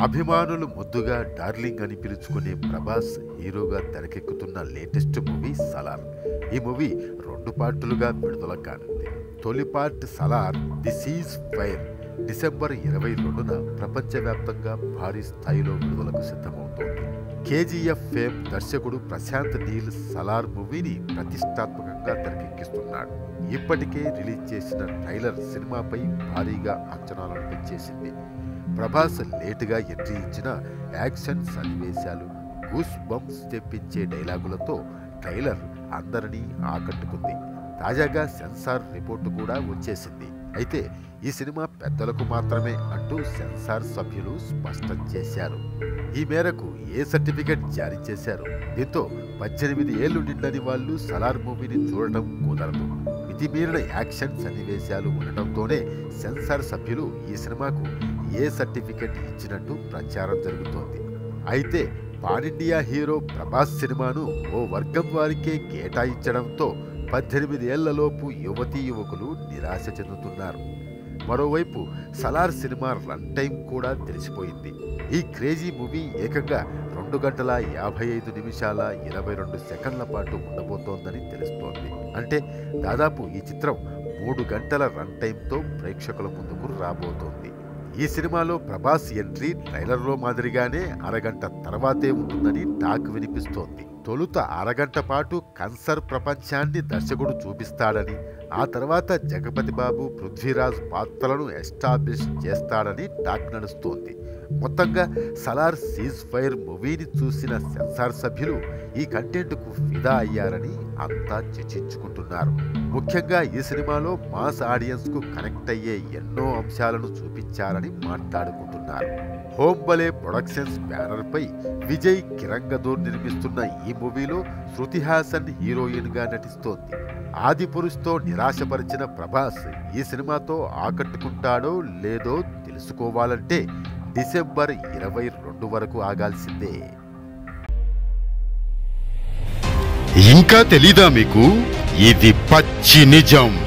అభిమానులు ముద్దుగా డార్లింగ్ అని పిలుచుకునే ప్రభాస్ హీరోగా తెరకెక్కుతున్న లేటెస్ట్ మూవీ సలార్ ఈ మూవీ రెండు పార్టులుగా విడుదల కానుంది తొలి part Salaar the ceasefire December ఇరవై రెండున ప్రపంచవ్యాప్తంగా భారీ స్థాయిలో విడుదలకు సిద్ధమవుతోంది కేజీఎఫ్ ఫేమ్ దర్శకుడు ప్రశాంత్ నీల్ సలార్ మూవీని ప్రతిష్టాత్మకంగా తెరకెక్కిస్తున్నాడు ఇప్పటికే రిలీజ్ చేసిన ట్రైలర్ సినిమాపై భారీగా అంచనాలను పెంచేసింది ప్రభాస్ లేటుగా ఎంట్రీ ఇచ్చిన యాక్షన్ సన్నివేశాలు గూస్ బంప్స్ తెప్పించే డైలాగులతో ట్రైలర్ అందరినీ ఆకట్టుకుంది తాజాగా సెన్సార్ రిపోర్టు కూడా వచ్చేసింది అయితే ఈ సినిమా పెద్దలకు మాత్రమే అంటూ సెన్సార్ సభ్యులు స్పష్టం చేశారు ఈ మేరకు ఏ సర్టిఫికెట్ జారీ చేశారు దీంతో పద్దెనిమిది ఏళ్లు నిండని వాళ్ళు సలార్ మూవీని చూడటం కుదరదు మితిమీరిన యాక్షన్ సన్నివేశాలు ఉండటంతోనే సెన్సార్ సభ్యులు ఈ సినిమాకు ఏ సర్టిఫికెట్ ఇచ్చినట్టు ప్రచారం జరుగుతోంది అయితే పాన్ ఇండియా హీరో ప్రభాస్ సినిమాను ఓ వర్గం వారికే కేటాయించడంతో పద్దెనిమిది ఏళ్లలోపు యువతీ యువకులు నిరాశ చెందుతున్నారు మరోవైపు సలార్ సినిమా రన్ టైం కూడా తెలిసిపోయింది ఈ క్రేజీ మూవీ ఏకంగా రెండు గంటల యాభై ఐదు నిమిషాల ఇరవై రెండు సెకండ్ల పాటు ఉండబోతోందని తెలుస్తోంది అంటే దాదాపు ఈ చిత్రం మూడు గంటల రన్ టైంతో ప్రేక్షకుల ముందుకు రాబోతోంది ఈ సినిమాలో ప్రభాస్ ఎంట్రీ ట్రైలర్లో మాదిరిగానే అరగంట తర్వాతే ఉంటుందని టాక్ వినిపిస్తోంది తొలుత అరగంట పాటు కన్సర్ ప్రపంచాన్ని దర్శకుడు చూపిస్తాడని ఆ తర్వాత జగపతి బాబు పృథ్వీరాజ్ పాత్రలను ఎస్టాబ్లిష్ చేస్తాడని టాక్ నడుస్తోంది మొత్తంగా సలార్ సీజ్ ఫైర్ మూవీని చూసిన సెన్సార్ సభ్యులు ఈ కంటెంట్కు ఫిదా అయ్యారని అంతా చర్చించుకుంటున్నారు ముఖ్యంగా ఈ సినిమాలో మాస్ ఆడియన్స్కు కనెక్ట్ అయ్యే ఎన్నో అంశాలను చూపించారని మాట్లాడుకుంటున్నారు హోంబలే ప్రొడక్షన్స్ బ్యానర్పై విజయ్ కిరంగదూర్ నిర్మిస్తున్న ఈ మూవీలో శృతి హాసన్ హీరోయిన్గా నటిస్తోంది ఆదిపురుషుతో నిరాశపరిచిన ప్రభాస్ ఈ సినిమాతో ఆకట్టుకుంటాడో లేదో తెలుసుకోవాలంటే డిసెంబర్ ఇరవై రెండు వరకు ఆగాల్సిందే ఇంకా తెలీదా మీకు ఇది పచ్చి నిజం